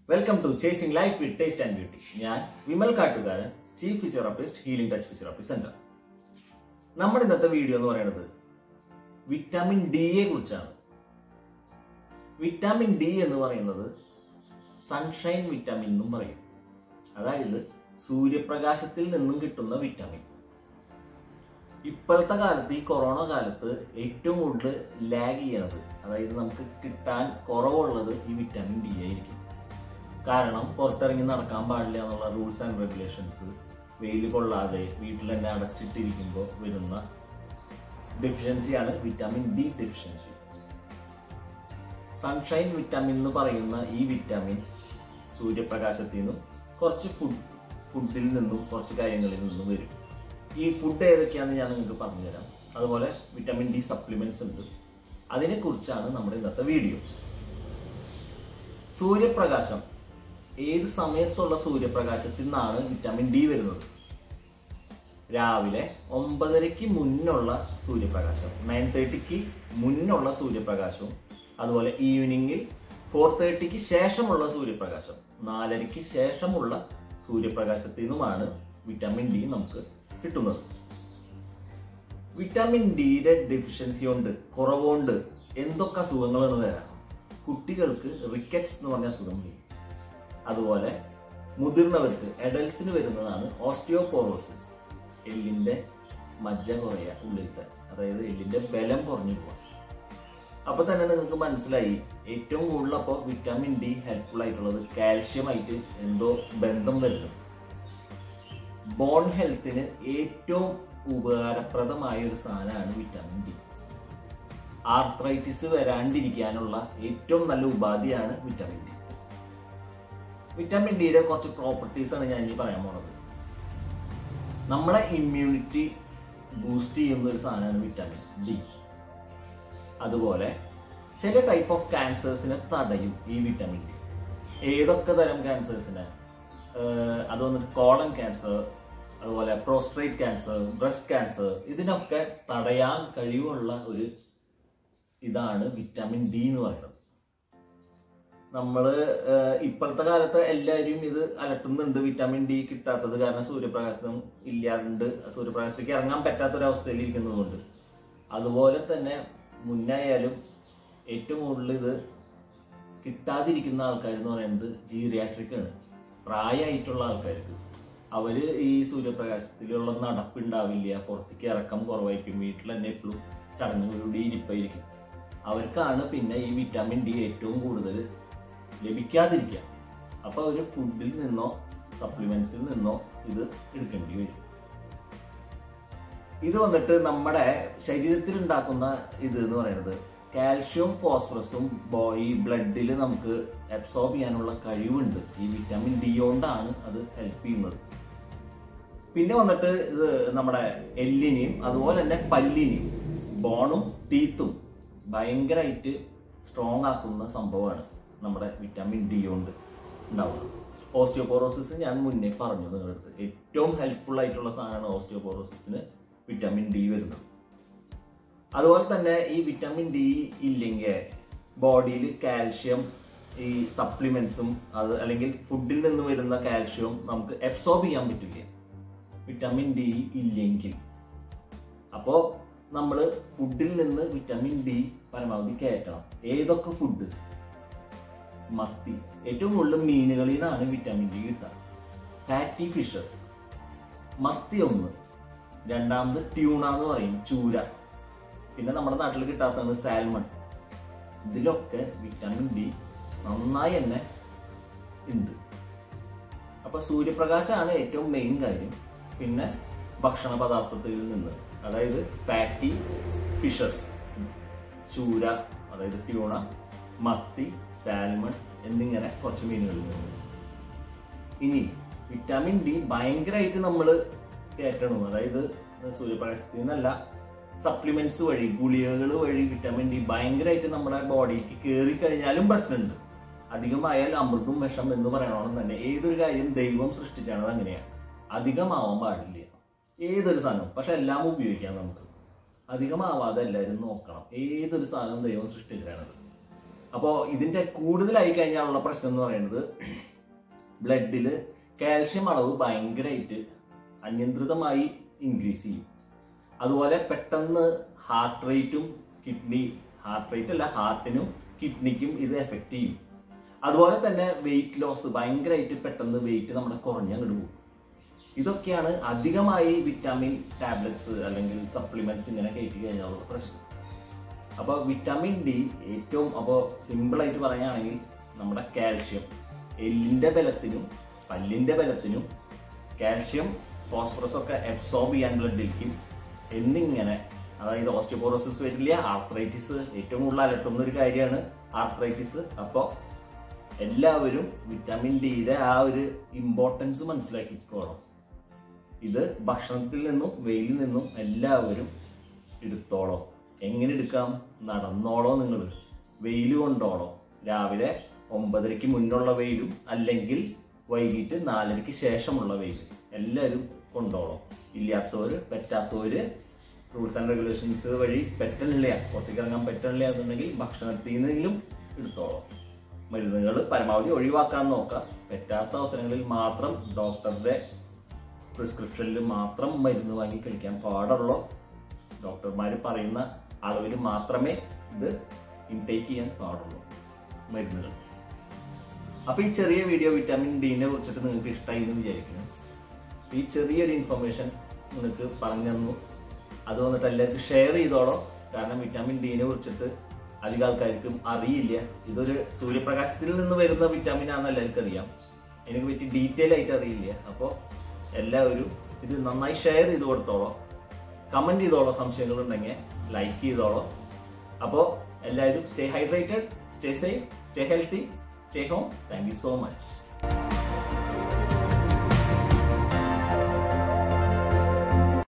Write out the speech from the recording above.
welcome to chasing life with taste and beauty ഞാൻ Vimal Kattukaran chief physiotherapist healing touch physiotherapy centre നമ്മുടെ ഇന്നത്തെ video എന്ന് പറയുന്നത് വിറ്റാമിൻ ഡിയെ കുറിച്ചാണ് വിറ്റാമിൻ ഡി എന്ന് പറയുന്നത് സൺഷൈൻ വിറ്റാമിൻ എന്നും പറയും അതായത് സൂര്യപ്രകാശത്തിൽ നിന്നും കിട്ടുന്ന വിറ്റാമിൻ ഇപ്പോഴത്തെ കാലത്ത് ഈ കൊറോണ കാലത്ത് ഏറ്റവും കൂടുതൽ ലാഗ് ചെയ്യണത് അതായത് നമുക്ക് കിട്ടാൻ കുറവുള്ളത് ഈ വിറ്റാമിൻ ഡി ആയിരിക്കും കാരണം പുറത്തിറങ്ങി നടക്കാൻ പാടില്ല എന്നുള്ള റൂൾസ് ആൻഡ് റെഗുലേഷൻസ് വെയിൽ കൊള്ളാതെ വീട്ടിൽ തന്നെ അടച്ചിട്ടിരിക്കുമ്പോൾ വരുന്ന ഡെഫിഷ്യൻസിയാണ് vitamin D deficiency sunshine vitamin എന്ന് പറയുന്ന ഈ വിറ്റാമിൻ സൂര്യപ്രകാശത്തിൽ നിന്നും കുറച്ച് ഫുഡ് ഫുഡിൽ നിന്നും കുറച്ച് കാര്യങ്ങളിൽ നിന്നും വരും ഈ ഫുഡ് ഏതൊക്കെയാണെന്ന് ഞാൻ നിങ്ങൾക്ക് പറഞ്ഞുതരാം അതുപോലെ വിറ്റാമിൻ ഡി സപ്ലിമെന്റ്സ് ഉണ്ട് അതിനെക്കുറിച്ചാണ് നമ്മുടെ ഇന്നത്തെ വീഡിയോ സൂര്യപ്രകാശം ഏത് സമയത്തുള്ള സൂര്യപ്രകാശത്തിൽ നിന്നാണ് വിറ്റാമിൻ ഡി വരുന്നത് രാവിലെ ഒമ്പതരയ്ക്ക് മുന്നുള്ള സൂര്യപ്രകാശം നയൻ തേർട്ടിക്ക് മുന്നുള്ള സൂര്യപ്രകാശവും അതുപോലെ ഈവനിങ്ങിൽ ഫോർ തേർട്ടിക്ക് ശേഷമുള്ള സൂര്യപ്രകാശം നാലരയ്ക്ക് ശേഷമുള്ള സൂര്യപ്രകാശത്തിൽ നിന്നുമാണ് വിറ്റാമിൻ ഡി നമുക്ക് കിട്ടുന്നത് വിറ്റാമിൻ ഡിയുടെ ഡെഫിഷ്യൻസി കൊണ്ട് കുറവുകൊണ്ട് എന്തൊക്കെ അസുഖങ്ങളാണ് വരാം കുട്ടികൾക്ക് റിക്കറ്റ്സ് എന്ന് പറഞ്ഞ അസുഖം വരും അതുപോലെ മുതിർന്നവർക്ക് എഡൽസിന് വരുന്നതാണ് ഓസ്റ്റിയോപോറോസിസ് എല്ലിന്റെ മജ്ജ കുറയുക ഉള്ളിലത്തെ അതായത് എല്ലിന്റെ ബലം കുറഞ്ഞു പോവാം അപ്പൊ തന്നെ നിങ്ങൾക്ക് മനസ്സിലായി ഏറ്റവും കൂടുതൽ അപ്പോൾ വിറ്റാമിൻ ഡി ഹെൽപ്ഫുൾ ആയിട്ടുള്ളത് കാൽഷ്യം ആയിട്ട് എന്തോ ബന്ധം വരുന്നു ബോൺ ഹെൽത്തിന് ഏറ്റവും ഉപകാരപ്രദമായ ഒരു സാധനമാണ് വിറ്റാമിൻ ഡി ആർത്രൈറ്റിസ് വരാണ്ടിരിക്കാനുള്ള ഏറ്റവും നല്ല ഉപാധിയാണ് വിറ്റാമിൻ ഡി വിറ്റാമിൻ ഡിയുടെ കുറച്ച് പ്രോപ്പർട്ടീസ് ആണ് ഞാൻ ഇനി പറയാൻ പോണത് നമ്മുടെ ഇമ്മ്യൂണിറ്റി ബൂസ്റ്റ് ചെയ്യുന്ന ഒരു സാധനമാണ് വിറ്റാമിൻ ഡി അതുപോലെ ചില ടൈപ്പ് ഓഫ് ക്യാൻസേഴ്സിനെ തടയും ഈ വിറ്റാമിൻ ഡി ഏതൊക്കെ തരം ക്യാൻസേഴ്സിനെ അത് വന്നിട്ട് കോളൻ ക്യാൻസർ അതുപോലെ പ്രോസ്ട്രേറ്റ് ക്യാൻസർ ബ്രസ്റ്റ് ക്യാൻസർ ഇതിനൊക്കെ തടയാൻ കഴിവുള്ള ഒരു ഇതാണ് വിറ്റാമിൻ ഡി എന്ന് പറയുന്നത് നമ്മൾ ഇപ്പോഴത്തെ കാലത്ത് എല്ലാവരും ഇത് അലട്ടുന്നുണ്ട് വിറ്റാമിൻ ഡി കിട്ടാത്തത് കാരണം സൂര്യപ്രകാശം ഇല്ലാണ്ട് സൂര്യപ്രകാശത്തേക്ക് ഇറങ്ങാൻ പറ്റാത്തൊരവസ്ഥയിൽ ഇരിക്കുന്നതുകൊണ്ട് അതുപോലെ തന്നെ മുന്നായാലും ഏറ്റവും കൂടുതൽ ഇത് കിട്ടാതിരിക്കുന്ന ആൾക്കാർ എന്ന് പറയുന്നത് ജീറിയാട്രിക് ആണ് പ്രായമായിട്ടുള്ള ആൾക്കാർക്ക് അവര് ഈ സൂര്യപ്രകാശത്തിലുള്ള നടപ്പുണ്ടാവില്ല പുറത്തേക്ക് ഇറക്കം കുറവായിരിക്കും വീട്ടിൽ തന്നെ എപ്പോഴും ചടങ്ങുകളുടെ ഇരിപ്പായിരിക്കും അവർക്കാണ് പിന്നെ ഈ വിറ്റാമിൻ ഡി ഏറ്റവും കൂടുതൽ ലഭിക്കാതിരിക്കുക അപ്പൊ അവര് ഫുഡിൽ നിന്നോ സപ്ലിമെന്റ്സിൽ നിന്നോ ഇത് എടുക്കേണ്ടി വരും ഇത് വന്നിട്ട് നമ്മുടെ ശരീരത്തിൽ ഉണ്ടാക്കുന്ന ഇത് എന്ന് പറയുന്നത് കാൽഷ്യം ഫോസ്ഫറസും ഈ ബ്ലഡിൽ നമുക്ക് അബ്സോർബ് ചെയ്യാനുള്ള കഴിവുണ്ട് ഈ വിറ്റാമിൻ ഡി കൊണ്ടാണ് അത് ഹെൽപ്പ് ചെയ്യുന്നത് പിന്നെ വന്നിട്ട് ഇത് നമ്മുടെ എല്ലിനെയും അതുപോലെ തന്നെ പല്ലിനെയും ബോണും ടീത്തും ഭയങ്കരമായിട്ട് സ്ട്രോങ് ആക്കുന്ന സംഭവമാണ് നമ്മുടെ വിറ്റാമിൻ ഡി കൊണ്ട് ഉണ്ടാവുന്നത് ഓസ്റ്റിയോപോറോസിസ് ഞാൻ മുന്നേ പറഞ്ഞു നിങ്ങളുടെ അടുത്ത് ഏറ്റവും ഹെൽപ്ഫുൾ ആയിട്ടുള്ള സാധനമാണ് ഓസ്റ്റിയോപോറോസിസിന് വിറ്റാമിൻ ഡി വരുന്നത് അതുപോലെ തന്നെ ഈ വിറ്റാമിൻ ഡി ഇല്ലെങ്കിൽ ബോഡിയിൽ കാൽഷ്യം ഈ സപ്ലിമെന്റ്സും അത് അല്ലെങ്കിൽ ഫുഡിൽ നിന്ന് വരുന്ന കാൽഷ്യവും നമുക്ക് അബ്സോർബ് ചെയ്യാൻ പറ്റില്ല വിറ്റാമിൻ ഡി ഇല്ലെങ്കിൽ അപ്പോൾ നമ്മൾ ഫുഡിൽ നിന്ന് വിറ്റാമിൻ ഡി പരമാവധി കയറ്റണം ഏതൊക്കെ ഫുഡ് മത്തി ഏറ്റവും കൂടുതൽ മീനുകളിൽ നിന്നാണ് വിറ്റാമിൻ ഡി കിട്ടുക ഫാറ്റി ഫിഷസ് മത്തി ഒന്ന് രണ്ടാമത് ട്യൂണ എന്ന് പറയും ചൂര പിന്നെ നമ്മുടെ നാട്ടിൽ കിട്ടാത്തതാണ് സാൽമൺ ഇതിലൊക്കെ വിറ്റാമിൻ ഡി നന്നായി തന്നെ ഉണ്ട് അപ്പൊ സൂര്യപ്രകാശമാണ് ഏറ്റവും മെയിൻ കാര്യം പിന്നെ ഭക്ഷണ പദാർത്ഥത്തിൽ നിന്ന് അതായത് ഫാറ്റി ഫിഷസ് ചൂര അതായത് ട്യൂണ മത്തി സാൽമൺ എന്നിങ്ങനെ കുറച്ച് മീനുകളിൽ നിന്ന് ഇനി വിറ്റാമിൻ ഡി ഭയങ്കരമായിട്ട് നമ്മൾ കയറ്റണം അതായത് സൂര്യപ്രകാശത്തിൽ നിന്നല്ല സപ്ലിമെന്റ്സ് വഴി ഗുളികകൾ വഴി വിറ്റാമിൻ ഡി ഭയങ്കരമായിട്ട് നമ്മുടെ ബോഡിക്ക് കയറി കഴിഞ്ഞാലും പ്രശ്നമുണ്ട് അധികമായാൽ അമൃതും വിഷം എന്ന് പറയണമെന്ന് തന്നെ ഏതൊരു കാര്യം ദൈവം സൃഷ്ടിച്ചാണത് അങ്ങനെയാണ് അധികമാവാൻ പാടില്ല ഏതൊരു സാധനവും പക്ഷെ എല്ലാം ഉപയോഗിക്കാം നമുക്ക് അധികമാവാതെ എല്ലാവരും നോക്കണം ഏതൊരു സാധനവും ദൈവം സൃഷ്ടിച്ചാണത് അപ്പോൾ ഇതിന്റെ കൂടുതലായി കഴിഞ്ഞാലുള്ള പ്രശ്നം എന്ന് പറയുന്നത് ബ്ലഡിൽ കാൽഷ്യം അളവ് ഭയങ്കരമായിട്ട് അനിയന്ത്രിതമായി ഇൻക്രീസ് ചെയ്യും അതുപോലെ പെട്ടെന്ന് ഹാർട്ട് റേറ്റും കിഡ്നി ഹാർട്ട് റേറ്റ് അല്ല ഹാർട്ടിനും കിഡ്നിക്കും ഇത് എഫക്റ്റ് ചെയ്യും അതുപോലെ തന്നെ വെയിറ്റ് ലോസ് ഭയങ്കരമായിട്ട് പെട്ടെന്ന് വെയിറ്റ് നമ്മുടെ കുറഞ്ഞങ്ങോട്ട് പോകും ഇതൊക്കെയാണ് അധികമായി വിറ്റാമിൻ ടാബ്ലറ്റ്സ് അല്ലെങ്കിൽ സപ്ലിമെന്റ്സ് ഇങ്ങനെ കയറ്റി കഴിഞ്ഞാലുള്ള പ്രശ്നം അപ്പോൾ വിറ്റാമിൻ ഡി ഏറ്റവും അപ്പോൾ സിമ്പിളായിട്ട് പറയുകയാണെങ്കിൽ നമ്മുടെ കാൽഷ്യം എല്ലിന്റെ ബലത്തിനും പല്ലിന്റെ ബലത്തിനും കാൽഷ്യം ഫോസ്ഫറസ് ഒക്കെ അബ്സോർബ് ചെയ്യാൻ ബ്ലഡിലേക്കും എന്നിങ്ങനെ അതായത് ഓസ്റ്റിയോപോറോസിസ് വരില്ല ആർത്രൈറ്റിസ് ഏറ്റവും കൂടുതൽ അലട്ടുന്ന ഒരു കാര്യമാണ് ആർത്രൈറ്റിസ് അപ്പോൾ എല്ലാവരും വിറ്റാമിൻ ഡിയുടെ ആ ഒരു ഇമ്പോർട്ടൻസ് മനസ്സിലാക്കിക്കോണം ഇത് ഭക്ഷണത്തിൽ നിന്നും വെയിലിൽ നിന്നും എല്ലാവരും എടുത്തോളോ എങ്ങനെ എടുക്കാം നടന്നോളോ നിങ്ങൾ വെയിൽ കൊണ്ടോളോ രാവിലെ ഒമ്പതരയ്ക്ക് മുന്നുള്ള വെയിലും അല്ലെങ്കിൽ വൈകിട്ട് നാലരയ്ക്ക് ശേഷമുള്ള വെയിൽ എല്ലാവരും കൊണ്ടോളോ ഇല്ലാത്തവര് പറ്റാത്തവര് റൂൾസ് ആൻഡ് റെഗുലേഷൻസ് വഴി പറ്റണില്ല പുറത്തേക്ക് ഇറങ്ങാൻ പറ്റണില്ല എന്നുണ്ടെങ്കിൽ ഭക്ഷണത്തിൽ നിന്നെങ്കിലും എടുത്തോളോ മരുന്നുകൾ പരമാവധി ഒഴിവാക്കാൻ നോക്കാം പറ്റാത്ത അവസരങ്ങളിൽ മാത്രം ഡോക്ടറുടെ പ്രിസ്ക്രിപ്ഷനിൽ മാത്രം മരുന്ന് വാങ്ങി കഴിക്കാൻ പാടുള്ളൂ ഡോക്ടർമാർ പറയുന്ന അളവിൽ മാത്രമേ ഇത് ഇൻടേക്ക് ചെയ്യാൻ പാടുള്ളൂ മരുന്നുകൾ അപ്പൊ ഈ ചെറിയ വീഡിയോ വിറ്റാമിൻ ഡിനെ കുറിച്ചിട്ട് നിങ്ങൾക്ക് ഇഷ്ടമായി എന്ന് വിചാരിക്കുന്നു ഈ ചെറിയൊരു ഇൻഫർമേഷൻ നിങ്ങൾക്ക് പറഞ്ഞു തന്നു അത് വന്നിട്ട് എല്ലാവർക്കും ഷെയർ ചെയ്തോളോ കാരണം വിറ്റാമിൻ ഡിനെ കുറിച്ചിട്ട് അധികം ആൾക്കാർക്കും അറിയില്ല ഇതൊരു സൂര്യപ്രകാശത്തിൽ നിന്ന് വരുന്ന വിറ്റാമിൻ ആണെന്ന് എല്ലാവർക്കും അറിയാം എനിക്ക് പറ്റി ഡീറ്റെയിൽ ആയിട്ട് അറിയില്ല അപ്പോൾ എല്ലാവരും ഇത് നന്നായി ഷെയർ ചെയ്ത് കൊടുത്തോളോ കമന്റ് ചെയ്തോളോ സംശയങ്ങൾ ഉണ്ടെങ്കിൽ ലൈക്ക് ചെയ്തോളോ അപ്പോൾ എല്ലാവരും stay hydrated stay safe stay healthy stay home thank you so much